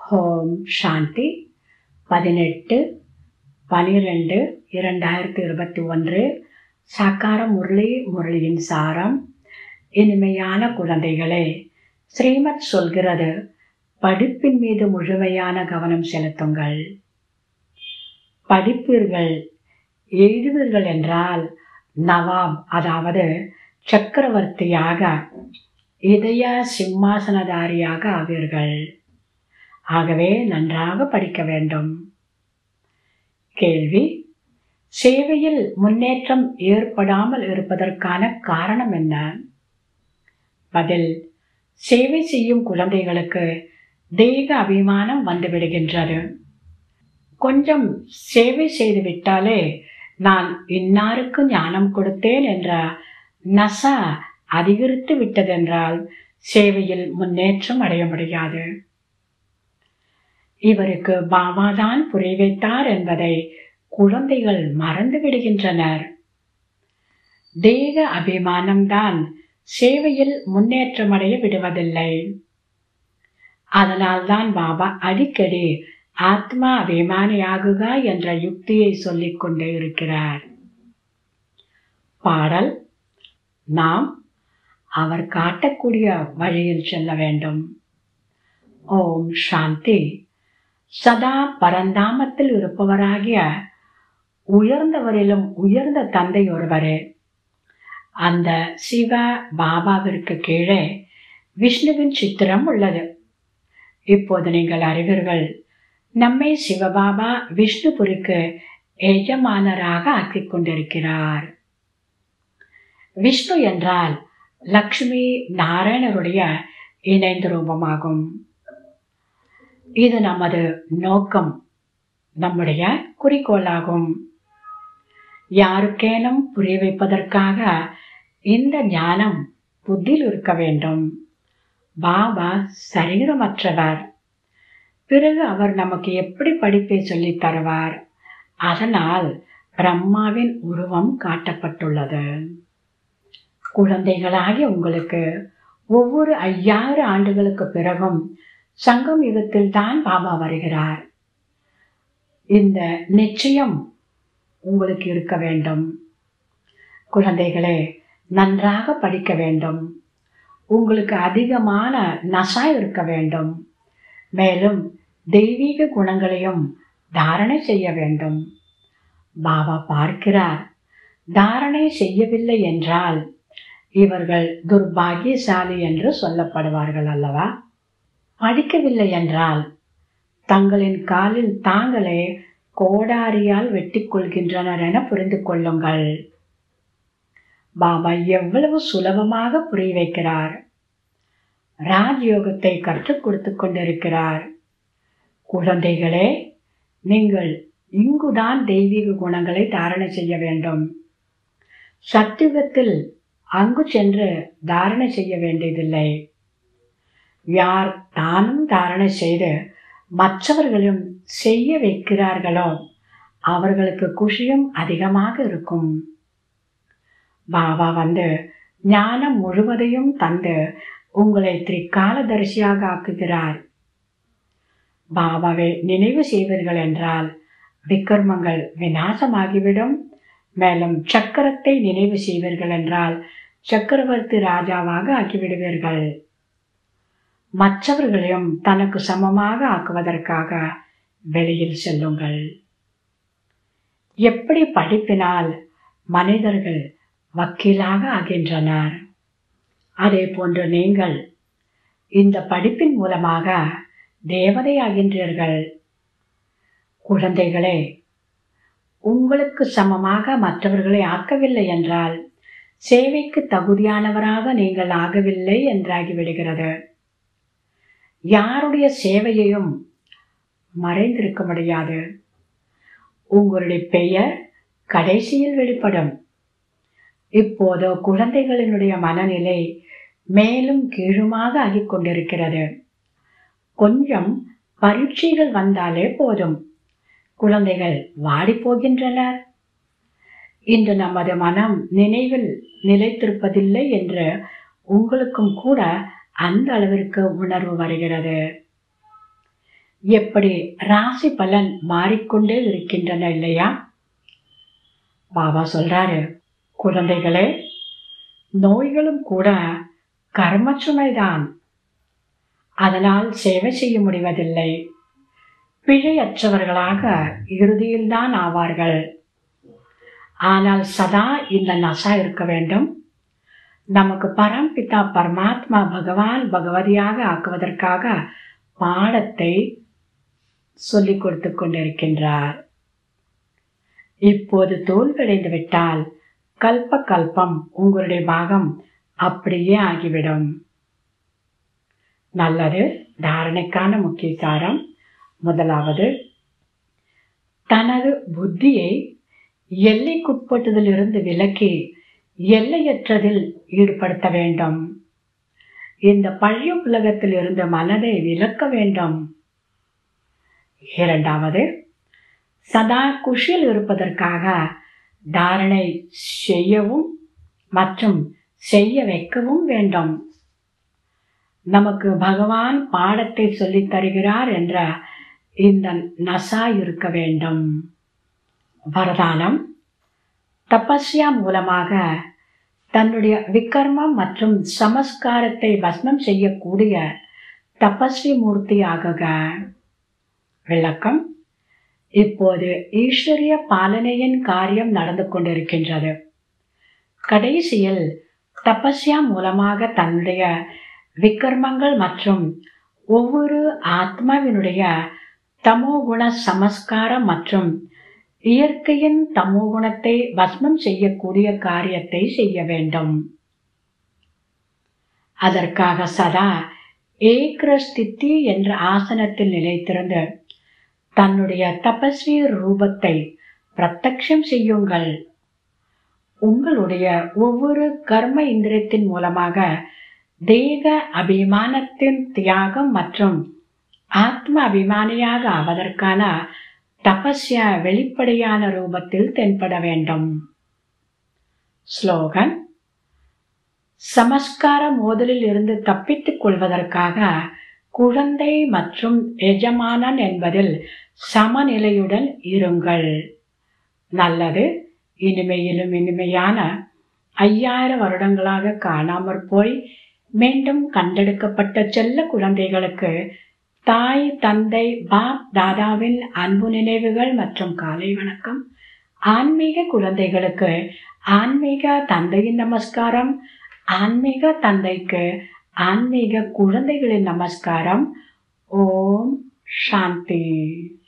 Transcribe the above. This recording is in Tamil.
ஓம் சாந்தி பதினெட்டு பனிரெண்டு இரண்டாயிரத்தி இருபத்தி ஒன்று சாக்கார முரளி முரளியின் சாரம் இனிமையான குழந்தைகளே ஸ்ரீமத் சொல்கிறது படிப்பின் மீது முழுமையான கவனம் செலுத்துங்கள் படிப்பீர்கள் எழுதுவீர்கள் என்றால் நவாப் அதாவது சக்கரவர்த்தியாக இதய சிம்மாசனதாரியாக ஆவீர்கள் ஆகவே நன்றாக படிக்க வேண்டும் கேள்வி சேவையில் முன்னேற்றம் ஏற்படாமல் இருப்பதற்கான காரணம் என்ன பதில் சேவை செய்யும் குழந்தைகளுக்கு தெய்வ அபிமானம் வந்துவிடுகின்றது கொஞ்சம் சேவை செய்து விட்டாலே நான் இன்னாருக்கு ஞானம் கொடுத்தேன் என்ற நசா அதிகரித்து விட்டதென்றால் சேவையில் முன்னேற்றம் அடைய முடியாது இவருக்கு பாபாதான் புரிய வைத்தார் என்பதை குழந்தைகள் மறந்து விடுகின்றனர் தேக அபிமானம்தான் சேவையில் முன்னேற்றம் அடைய விடுவதில்லை அதனால்தான் பாபா அடிக்கடி ஆத்மா அபிமானியாகுக என்ற யுக்தியை சொல்லிக் கொண்டே இருக்கிறார் பாடல் நாம் அவர் காட்டக்கூடிய வழியில் செல்ல வேண்டும் ஓம் சாந்தி சதா பரந்தாமத்தில் இருப்பவராகிய உயர்ந்தவரிலும் உயர்ந்த தந்தை ஒருவரே அந்த சிவ பாபாவிற்கு கீழே விஷ்ணுவின் சித்திரம் உள்ளது இப்போது நீங்கள் அறிவீர்கள் நம்மை சிவபாபா விஷ்ணுபுரிக்கு எஜமானராக ஆக்கிக் கொண்டிருக்கிறார் விஷ்ணு என்றால் லக்ஷ்மி நாராயணருடைய இணைந்த ரூபமாகும் இது நமது நோக்கம் நம்முடைய குறிக்கோளாகும் யாருக்கேனும் புரிய வைப்பதற்காக இந்த ஞானம் புத்தியில் இருக்க வேண்டும் பாபா சரீரமற்றவர் பிறகு அவர் நமக்கு எப்படி படிப்பை சொல்லித் தருவார் அதனால் பிரம்மாவின் உருவம் காட்டப்பட்டுள்ளது குழந்தைகளாகி உங்களுக்கு ஒவ்வொரு ஐயாயிரம் ஆண்டுகளுக்கு பிறகும் சங்கம் யுகத்தில் தான் பாபா வருகிறார் இந்த நிச்சயம் உங்களுக்கு இருக்க வேண்டும் குழந்தைகளே நன்றாக படிக்க வேண்டும் உங்களுக்கு அதிகமான நசா இருக்க வேண்டும் மேலும் தெய்வீக குணங்களையும் தாரணை செய்ய வேண்டும் பாபா பார்க்கிறார் தாரணை செய்யவில்லை என்றால் இவர்கள் துர்பாகியசாலி என்று சொல்லப்படுவார்கள் அல்லவா படிக்கவில்லை என்றால் தங்களின் காலில் தாங்களே கோடாரியால் வெட்டி கொள்கின்றனர் என புரிந்து கொள்ளுங்கள் பாபா எவ்வளவு சுலபமாக புரிய வைக்கிறார் ராஜயோகத்தை கற்றுக் கொடுத்து கொண்டிருக்கிறார் குழந்தைகளே நீங்கள் இங்குதான் தெய்வீக குணங்களை தாரணை செய்ய வேண்டும் சத்தியுகத்தில் அங்கு சென்று தாரணை செய்ய வேண்டியதில்லை யார் தானும் தாரணை செய்து மற்றவர்களும் செய்ய வைக்கிறார்களோ அவர்களுக்கு குஷியும் அதிகமாக இருக்கும் பாபா வந்து ஞானம் முழுவதையும் தந்து உங்களை திரிகாலதரிசியாக ஆக்குகிறார் பாபாவை நினைவு செய்வீர்கள் என்றால் விக்ரமங்கள் விநாசமாகிவிடும் மேலும் சக்கரத்தை நினைவு செய்வீர்கள் என்றால் சக்கரவர்த்தி ராஜாவாக ஆக்கிவிடுவீர்கள் மற்றவர்களையும் தனக்கு சமமாக ஆக்குவதற்காக வெளியில் செல்லுங்கள் எப்படி படிப்பினால் மனிதர்கள் வக்கீலாக ஆகின்றனர் அதே போன்று நீங்கள் இந்த படிப்பின் மூலமாக தேவதை ஆகின்றீர்கள் குழந்தைகளே உங்களுக்கு சமமாக மற்றவர்களை ஆக்கவில்லை என்றால் சேவைக்கு தகுதியானவராக நீங்கள் ஆகவில்லை என்றாகிவிடுகிறது யாருடைய சேவையையும் மறைந்திருக்க முடியாது உங்களுடைய பெயர் கடைசியில் வெளிப்படும் இப்போது குழந்தைகளினுடைய மனநிலை மேலும் கீழுமாக ஆகிக் கொண்டிருக்கிறது கொஞ்சம் பரீட்சைகள் வந்தாலே போதும் குழந்தைகள் வாடி போகின்றனர் இன்று நமது மனம் நினைவில் நிலைத்திருப்பதில்லை என்று உங்களுக்கும் கூட அந்த அளவிற்கு உணர்வு வருகிறது எப்படி ராசி பலன் மாறிக்கொண்டே இருக்கின்றன இல்லையா பாபா சொல்றாரு குழந்தைகளே நோய்களும் கூட கர்மச்சுமைதான் அதனால் சேவை செய்ய முடிவதில்லை பிழையற்றவர்களாக இறுதியில்தான் ஆவார்கள் ஆனால் சதா இந்த நசா இருக்க வேண்டும் நமக்கு பரம்பிதா பரமாத்மா பகவான் பகவதியாக ஆக்குவதற்காக பாடத்தை சொல்லிக் கொடுத்து கொண்டிருக்கின்றார் இப்போது தோல்வியடைந்து விட்டால் கல்ப கல்பம் உங்களுடைய பாகம் அப்படியே ஆகிவிடும் நல்லது தாரணைக்கான முக்கிய சாரம் முதலாவது தனது புத்தியை எல்லைக்குட்பட்டதிலிருந்து விலக்கி எல்லையற்றதில் ஈடுபடுத்த வேண்டும் இந்த பழைய உலகத்தில் இருந்த மனதை விலக்க வேண்டும் இரண்டாவது சதா குஷியில் இருப்பதற்காக தாரணை செய்யவும் மற்றும் செய்ய வைக்கவும் வேண்டும் நமக்கு பகவான் பாடத்தை சொல்லித் தருகிறார் என்ற இந்த நசா இருக்க வேண்டும் வரதானம் தபஸ்யா மூலமாக தன்னுடைய விக்கர்மம் மற்றும் சமஸ்காரத்தை பஸ்மம் செய்யக்கூடிய தபஸ்வி மூர்த்தி ஆகுக விளக்கம் இப்போது ஈஸ்வரிய பாலனையின் காரியம் நடந்து கொண்டிருக்கின்றது கடைசியில் தபஸ்யா மூலமாக தன்னுடைய விக்கர்மங்கள் மற்றும் ஒவ்வொரு ஆத்மாவினுடைய தமோகுண சமஸ்காரம் மற்றும் இயற்கையின் தமோகுணத்தை பஸ்மம் செய்யக்கூடிய காரியத்தை செய்ய வேண்டும் அதற்காக சதா ஏக்ரஸ்தித்தி என்ற ஆசனத்தில் நிலைத்திருந்து தன்னுடைய தபஸ்வி ரூபத்தை பிரத்யக்ஷம் செய்யுங்கள் உங்களுடைய ஒவ்வொரு கர்ம இந்திரியத்தின் மூலமாக தேக அபிமானத்தின் தியாகம் மற்றும் ஆத்ம அபிமானியாக ஆவதற்கான தபஸ்ய வெளிப்படையான ரூபத்தில் தென்பட வேண்டும் ஸ்லோகன் சமஸ்கார மோதலில் இருந்து தப்பித்துக் கொள்வதற்காக குழந்தை மற்றும் எஜமானன் என்பதில் சமநிலையுடன் இருங்கள் நல்லது இனிமையிலும் இனிமையான ஐயாயிரம் வருடங்களாக காணாமற் போய் மீண்டும் கண்டெடுக்கப்பட்ட செல்ல குழந்தைகளுக்கு தாய் தந்தை பாப் தாதாவின் அன்பு நினைவுகள் மற்றும் காலை வணக்கம் ஆன்மீக குழந்தைகளுக்கு ஆன்மீக தந்தையின் நமஸ்காரம் ஆன்மீக தந்தைக்கு ஆன்மீக குழந்தைகளின் நமஸ்காரம் ஓம் சாந்தி